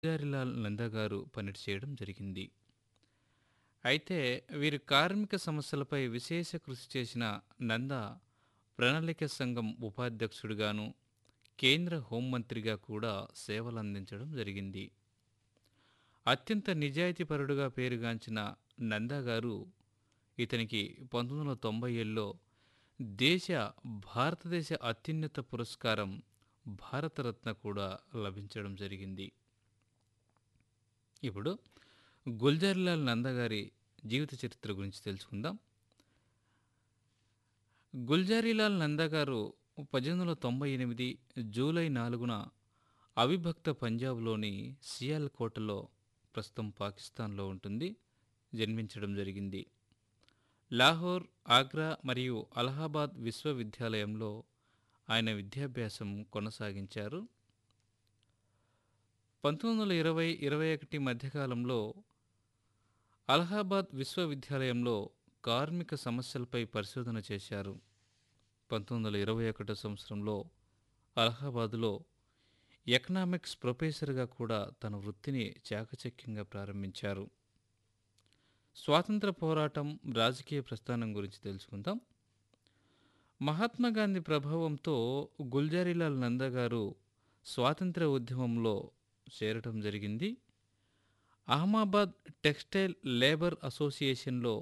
గుల్జారీలాల్ నందా గారు పని చేయడం జరిగింది. అయితే వీరు కార్మిక సమస్యలపై విశేష కృషి చేసిన నందా ప్రణాళిక సంఘం ఉపాధ్యక్షుడిగాను, కేంద్ర హోంమంత్రిగా కూడా సేవలందించడం జరిగింది. అత్యంత నిజాయితీపరుడుగా పేరుగాంచిన నందా గారు ఇతనికి 1997లో దేశ భారతదేశ అత్యున్నత పురస్కారం భారతరత్న కూడా లభించడం జరిగింది. ఇప్పుడు గుల్జారీలాల్ నందా గారి జీవిత చరిత్ర గురించి తెలుసుకుందాం. గుల్జారీలాల్ నందా గారు 1898 జూలై 4న అవిభక్త పంజాబ్‌లోని సియాల్‌కోటలో ప్రస్తుతం పాకిస్తాన్‌లో ఉంటుంది జన్మించడం జరిగింది. లాహోర్, ఆగ్రా మరియు అలహాబాద్ విశ్వవిద్యాలయంలో ఆయన విద్యాభ్యాసం కొనసాగించారు. 1920-21 మధ్యకాలంలో అలహాబాద్ విశ్వవిద్యాలయంలో కార్మిక సమస్యలపై పరిశోధన చేశారు. 1921 సంవత్సరంలో అలహాబాద్‌లో ఎకనామిక్స్ ప్రొఫెసర్‌గా కూడా తన వృత్తిని చాకచక్యంగా ప్రారంభించారు. స్వాతంత్ర పోరాటం, రాజకీయ ప్రస్థానం గురించి తెలుసుకుందాం. మహాత్మా గాంధీ ప్రభావంతో గుల్జారీలాల్ నందా గారు స్వాతంత్ర్య ఉద్యమంలో చేరటం జరిగింది. అహ్మదాబాద్ టెక్స్టైల్ లేబర్ అసోసియేషన్‌లో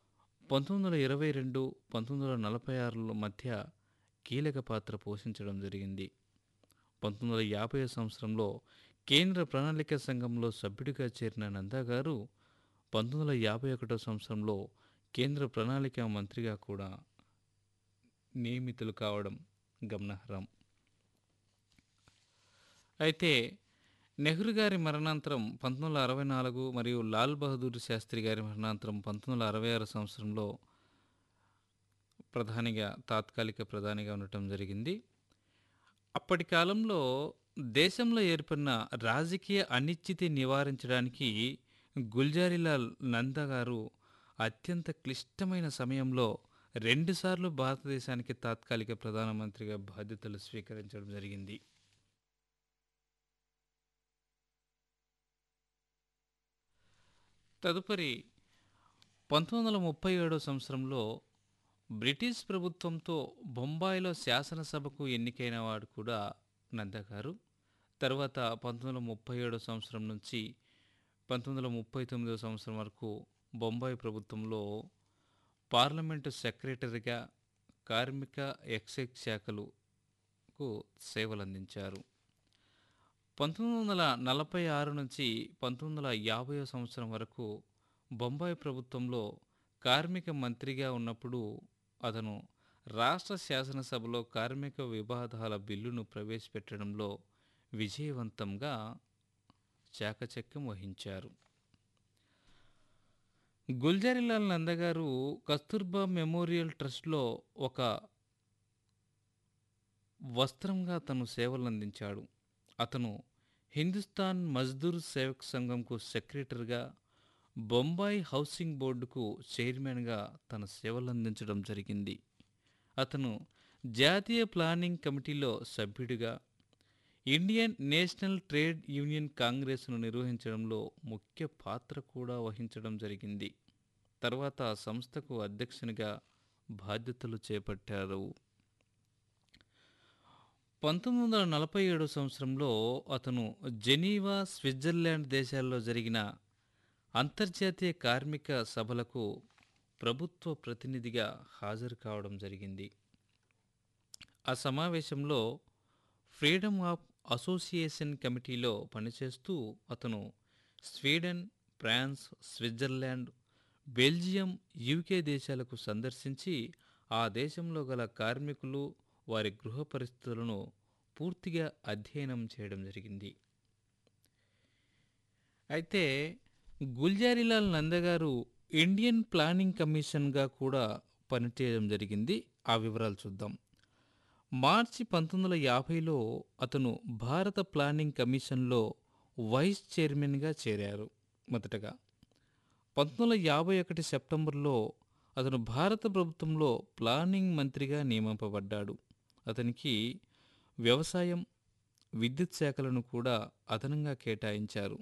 1922-1946ల మధ్య కీలక పాత్ర పోషించడం జరిగింది. 1950 సంవత్సరంలో కేంద్ర ప్రణాళిక సంఘంలో సభ్యుడిగా చేరిన నందా గారు 1951 సంవత్సరంలో కేంద్ర ప్రణాళిక మంత్రిగా కూడా నియమితులు కావడం గమనార్హం. అయితే నెహ్రూ గారి మరణానంతరం 1964 మరియు లాల్ బహదూర్ శాస్త్రి గారి మరణానంతరం 1966 సంవత్సరంలో ప్రధానిగా తాత్కాలిక ప్రధానిగా ఉండటం జరిగింది. అప్పటి కాలంలో దేశంలో ఏర్పడిన రాజకీయ అనిశ్చితి నివారించడానికి గుల్జారీలాల్ నందా గారు అత్యంత క్లిష్టమైన సమయంలో రెండుసార్లు భారతదేశానికి తాత్కాలిక ప్రధానమంత్రిగా బాధ్యతలు స్వీకరించడం జరిగింది. తదుపరి 1937 సంవత్సరంలో బ్రిటిష్ ప్రభుత్వంతో బొంబాయిలో శాసనసభకు ఎన్నికైన వాడు కూడా నందా గారు. తరువాత 1937 సంవత్సరం నుంచి 1939 సంవత్సరం వరకు బొంబాయి ప్రభుత్వంలో పార్లమెంటు సెక్రటరీగా, కార్మిక, ఎక్సైజ్ శాఖలకు సేవలందించారు. 1946 నుంచి 1950 సంవత్సరం వరకు బొంబాయి ప్రభుత్వంలో కార్మిక మంత్రిగా ఉన్నప్పుడు అతను రాష్ట్ర శాసనసభలో కార్మిక వివాదాల బిల్లును ప్రవేశపెట్టడంలో విజయవంతంగా చాకచక్యం వహించారు. గుల్జారీలాల్ నందా గారు కస్తూర్బా మెమోరియల్ ట్రస్ట్‌లో ఒక వస్త్రంగా తను సేవలందించాడు. అతను హిందుస్థాన్ మజ్దూర్ సేవక్ సంఘంకు సెక్రటరీగా, బొంబాయి హౌసింగ్ బోర్డుకు చైర్మన్‌గా తన సేవలందించడం జరిగింది. అతను జాతీయ ప్లానింగ్ కమిటీలో సభ్యుడిగా, ఇండియన్ నేషనల్ ట్రేడ్ యూనియన్ కాంగ్రెస్‌ను నిర్వహించడంలో ముఖ్య పాత్ర కూడా వహించడం జరిగింది. తర్వాత ఆ సంస్థకు అధ్యక్షునిగా బాధ్యతలు చేపట్టారు. 1947 సంవత్సరంలో అతను జెనీవా, స్విట్జర్లాండ్ దేశాల్లో జరిగిన అంతర్జాతీయ కార్మిక సభలకు ప్రభుత్వ ప్రతినిధిగా హాజరు కావడం జరిగింది. ఆ సమావేశంలో ఫ్రీడమ్ ఆఫ్ అసోసియేషన్ కమిటీలో పనిచేస్తూ అతను Sweden, France, Switzerland, Belgium, UK దేశాలకు సందర్శించి ఆ దేశంలో గల కార్మికులు, వారి గృహ పరిస్థితులను పూర్తిగా అధ్యయనం చేయడం జరిగింది. అయితే గుల్జారీలాల్ నందా గారు ఇండియన్ ప్లానింగ్ కమిషన్‌గా కూడా పనిచేయడం జరిగింది. ఆ వివరాలు చూద్దాం. మార్చి 1950లో అతను భారత ప్లానింగ్ కమిషన్‌లో వైస్ చైర్మన్‌గా చేరారు మొదటగా. 1951 సెప్టెంబర్‌లో అతను భారత ప్రభుత్వంలో ప్లానింగ్ మంత్రిగా నియమింపబడ్డాడు. అతనికి వ్యవసాయం, విద్యుత్ శాఖలను కూడా అదనంగా కేటాయించారు.